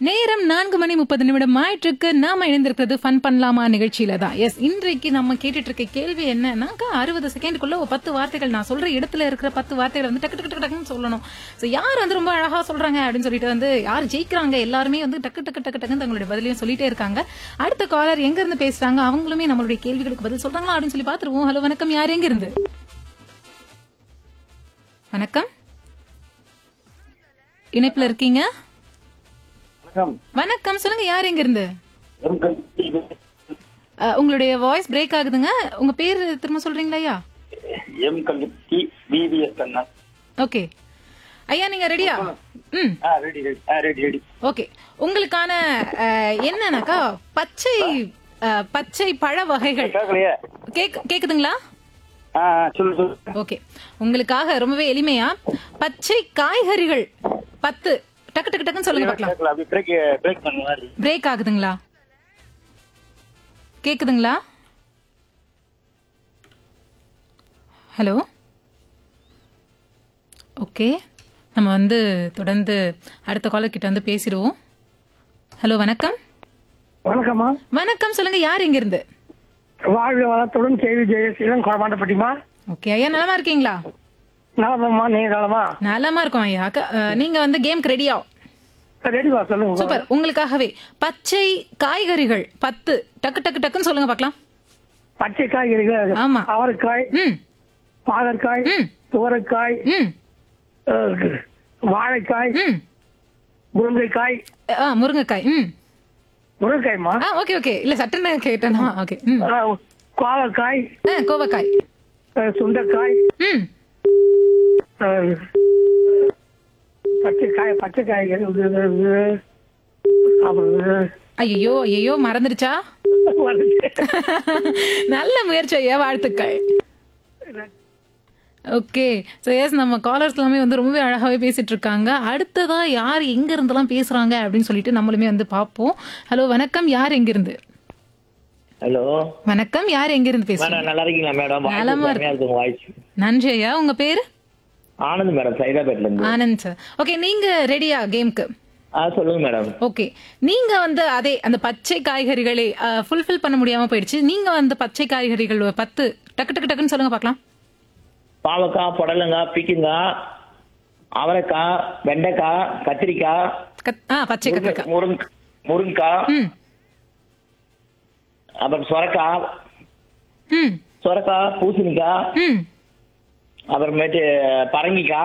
நேரம் நான்கு மணி முப்பது நிமிடம் ஆயிட்டிருக்கு நாம இணைந்திருக்கிறது ஃபன் பண்ணலாமா நிகழ்ச்சியில தான் எஸ் இன்றைக்கு நம்ம கேட்டுட்டு இருக்க கேள்வி என்னன்னாக்கா அறுபது செகண்டுக்குள்ள ஒரு பத்து வார்த்தைகள் நான் சொல்ற இடத்துல இருக்கிற பத்து வார்த்தைகள் வந்து டக்கு டக்கு டக்கு டக்குன்னு சொல்லணும் ஸோ யார் வந்து ரொம்ப அழகா சொல்றாங்க அப்படின்னு சொல்லிட்டு வந்து யார் ஜெயிக்கிறாங்க எல்லாருமே வந்து டக்கு டக்கு டக்கு டக்குன்னு தங்களுடைய பதிலையும் சொல்லிட்டே இருக்காங்க அடுத்த காலர் எங்க இருந்து பேசுறாங்க அவங்களுமே நம்மளுடைய கேள்விகளுக்கு பதில் சொல்றாங்களா அப்படின்னு சொல்லி பாத்துருவோம் ஹலோ வணக்கம் யார் எங்க இருந்து வணக்கம் இணைப்புல இருக்கீங்க வணக்கம் வணக்கம் சொல்லுங்க யார் எங்க இருந்து எம் கல்வி அஹ், உங்களுடைய வாய்ஸ் பிரேக் ஆகுதுங்க உங்க பேர் திரும்ப சொல்றீங்களா ஐயா எம் கல்வி பிபிஎஸ் கண்ணா ஓகே ஐயா நீங்க ரெடியா ம் ஆ ரெடி ரெடி ஆ ரெடி ரெடி ஓகே உங்களுக்கான அஹ், என்னன்னாக்கா பச்சை அஹ், பச்சை பழ வகைகள் கேட்கலையே கேக் கேக்குதுங்களா ஆ ஆ, சொல்லு சொல்லு ஓகே உங்களுக்காக ரொம்பவே எளிமையா பச்சை காய்கறிகள் பத்து டக்கு டக்கு டக்குன்னு சொல்லுங்க பார்க்கலாம் கேட்கல அப்படி பிரேக் பிரேக் பண்ண மாதிரி பிரேக் ஆகுதுங்களா கேக்குதுங்களா ஹலோ ஓகே நம்ம வந்து தொடர்ந்து அடுத்த காலர் கிட்ட வந்து பேசிடுவோம் ஹலோ வணக்கம் வணக்கம்மா வணக்கம் சொல்லுங்க யார் இங்க இருந்து வாழ்க வளத்துடன் கேவி ஜெயசீலன் குழமாட்டப்பட்டிமா ஓகே ஐயா நலமா இருக்கீங்களா நலமம்மா நீங்க நலமா நலமா இருக்கோம் ஐயா அக்கா, அஹ், நீங்க வந்து கேம் ரெடியா ரெடிவா சொல்லுங்க சூப்பர் உங்களுக்காகவே பச்சை காய்கறிகள் பத்து டக்கு டக்கு டக்குன்னு சொல்லுங்க பார்க்கலாம் பச்சை காய்கறிகள் ஆமா. அவரைக்காய் ம் பாகற்காய் ம். துவரைக்காய் ம் அஹ், வாழைக்காய் ம் முருங்கைக்காய் ஆ முருங்கைக்காய் ம் முருங்கைக்காய்மா ஆ ஓகே ஓகே இல்ல சட்டுன்னு கேட்டேனா ஓகே ம் அஹ், கோவக்காய் ஆ கோவக்காய் அஹ், சுண்டைக்காய் ம் அஹ், பச்சை காய் பச்சை காய்கறி இது, இது, இது. அப்புறம் ஐயோ ஐயோ மறந்துடுச்சா இது. நல்ல முயற்சி ஐயா வாழ்த்துக்கள் ஓகே ஸோ எஸ் நம்ம காலர்ஸ் எல்லாமே வந்து ரொம்பவே அழகாவே பேசிட்டு இருக்காங்க அடுத்ததா யார் எங்க இருந்தெல்லாம் பேசுறாங்க அப்படின்னு சொல்லிட்டு நம்மளுமே வந்து பார்ப்போம் ஹலோ வணக்கம் யார் எங்க இருந்து ஹலோ வணக்கம் யார் எங்க இருந்து பேசுறீங்க மேடம் நல்லா இருக்கீங்களா மேடம் நலமா வாய்ஸ் இருக்கு வாய்ஸ் நன்றி ஐயா உங்க பேரு ஆனந்த் மேடம் சைதாபேட்ல இருந்து ஆனந்த் சார் ஓகே நீங்க ரெடியா கேம்க்கு ஆ சொல்லுங்க மேடம் ஓகே நீங்க வந்து அதே அந்த பச்சை காய்கறிகளை ஃபுல்ஃபில் பண்ண முடியாம போயிடுச்சு நீங்க வந்து பச்சை காய்கறிகள் ஒரு பத்து டக்கு டக்கு டக்குன்னு சொல்லுங்க பார்க்கலாம் பாவக்காய் புடலங்காய் பீக்கங்காய் அவரைக்காய் வெண்டைக்காய் கத்திரிக்காய் கத்- ஆ பச்சை கத்திரிக்காய் முருங்க முருங்கைக்காய் ம் அப்புறம் சொரக்காய் ம் சொரக்காய் பூசணிக்காய் ம் அப்புறமேட்டு பரங்கிக்காய்